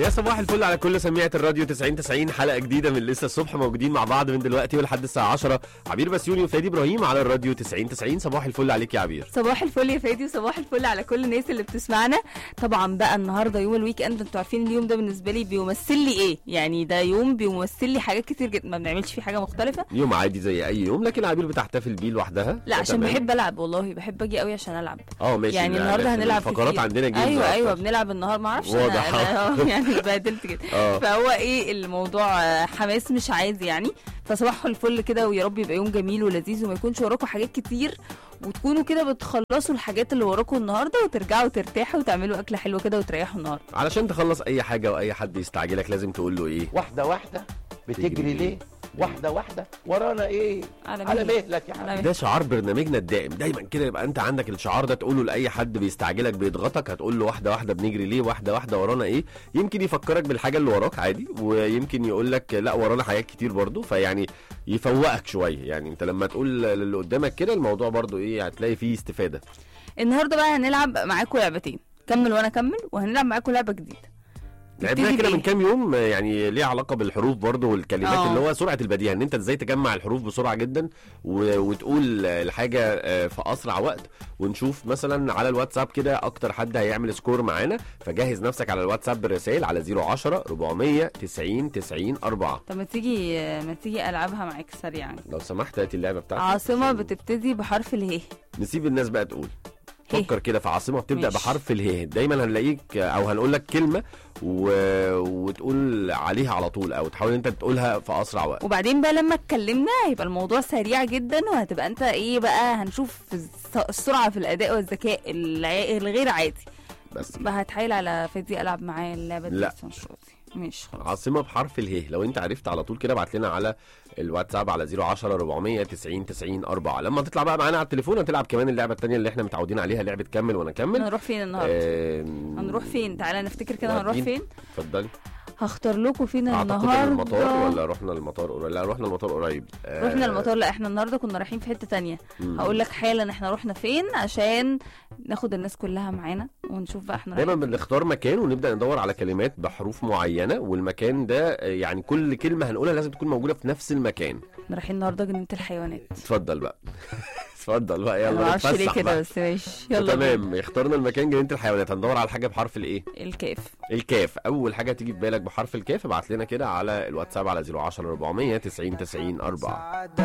يا صباح الفل على كل سميعة الراديو 90 90 حلقة جديدة من لسه الصبح موجودين مع بعض من دلوقتي ولحد الساعة 10 عبير بسيوني وفادي ابراهيم على الراديو 90 90 صباح الفل عليك يا عبير صباح الفل يا فادي وصباح الفل على كل الناس اللي بتسمعنا طبعا بقى النهارده يوم الويك اند انتوا عارفين اليوم ده بالنسبه لي بيمثل لي ايه يعني ده يوم بيمثل لي حاجات كتير جدا ما بنعملش فيه حاجه مختلفه يوم عادي زي أي يوم لكن عبير بتحتفل بيه لوحدها لا عشان تمام. بحب العب والله بحب اجي قوي عشان العب اه ماشي يعني لا، النهارده لكن هنلعب الفقرات كتير. عندنا جيمز ايوه أكتر. ايوه بنلعب النهارده ما اعرفش واضح. انا أنا يعني اتبهدلت كده اه فهو ايه الموضوع آه، حماس مش عادي يعني فصباح الفل كده ويا رب يبقى يوم جميل ولذيذ وما يكونش وراكم حاجات كتير وتكونوا كده بتخلصوا الحاجات اللي وراكم النهارده وترجعوا ترتاحوا وتعملوا اكله حلوه كده وتريحوا النهارده علشان تخلص أي حاجة وأي حد يستعجلك لازم تقول له إيه واحدة واحدة تجري بتجري ليه؟ ليه؟ واحدة واحدة ورانا ايه؟ على على مهلك. مهلك يا على حبيبي مهلك. ده شعار برنامجنا الدائم دايما كده يبقى انت عندك الشعار ده تقوله لاي حد بيستعجلك بيضغطك هتقول له واحده واحده بنجري ليه واحده واحده ورانا ايه يمكن يفكرك بالحاجه اللي وراك عادي ويمكن يقول لك لا ورانا حاجات كتير برضو فيعني يفوقك شويه يعني انت لما تقول للي قدامك كده الموضوع برضو ايه هتلاقي فيه استفاده النهارده بقى هنلعب معاكم لعبتين كمل وانا اكمل وهنلعب معاكم لعبه جديده لعبناها نبتدي كده من بإيه؟ كام يوم يعني ليها علاقه بالحروف برضو والكلمات اه. اللي هو سرعه البديهه ان انت ازاي تجمع الحروف بسرعه جدا و... وتقول الحاجه آه، في اسرع وقت ونشوف مثلا على الواتساب كده اكتر حد هيعمل سكور معانا فجهز نفسك على الواتساب بالرسائل على 010 490 90 4 طب ما تيجي ما تيجي العبها معاك سريعا لو سمحت هاتي اللعبه بتاعتك عاصمه عشان بتبتدي بحرف اله نسيب الناس بقى تقول هيه. فكر كده في عاصمه بتبدا ماشي. بحرف اله دايما هنلاقيك او هنقول لك كلمه و... وتقول عليها على طول او تحاول انت تقولها في اسرع وقت وبعدين بقى لما اتكلمنا هيبقى الموضوع سريع جدا وهتبقى انت ايه بقى هنشوف الس- السرعه في الاداء والذكاء الع- الغير عادي بس بقى هتحايل على فادي العب معاه اللعبه دي لا. بس مش راضي ماشي خلاص عاصمه بحرف اله لو انت عرفت على طول كده ابعت لنا على الواتساب على 010 490 90 4 لما تطلع بقى معانا على التليفون هتلعب كمان اللعبه الثانيه اللي احنا متعودين عليها لعبه كمل وانا اكمل هنروح فين النهارده آم، هنروح فين تعالى نفتكر كده هنروح ودين. فين اتفضلي هختار لكم فين اعتقد ان النهارده المطار ولا رحنا المطار قريب لا رحنا المطار قريب آه، رحنا المطار لا احنا النهارده كنا رايحين في حته تانية مم. هقول لك حالا احنا رحنا فين عشان ناخد الناس كلها معانا ونشوف بقى احنا دايما رايحين بنختار مكان ونبدا ندور على كلمات بحروف معينه والمكان ده آه، يعني كل كلمه هنقولها لازم تكون موجوده في نفس المكان احنا رايحين النهارده جنينه الحيوانات اتفضل بقى اتفضل بقى انا يلا ما اعرفش ليه نتفسح كده بقى. بس ماشي يلا بينا. تمام اخترنا المكان جنينه الحيوانات هندور على حاجه بحرف الايه الكاف الكاف اول حاجه تيجي في بالك بحرف الكاف ابعت لنا كده على الواتساب على 010 490 90 4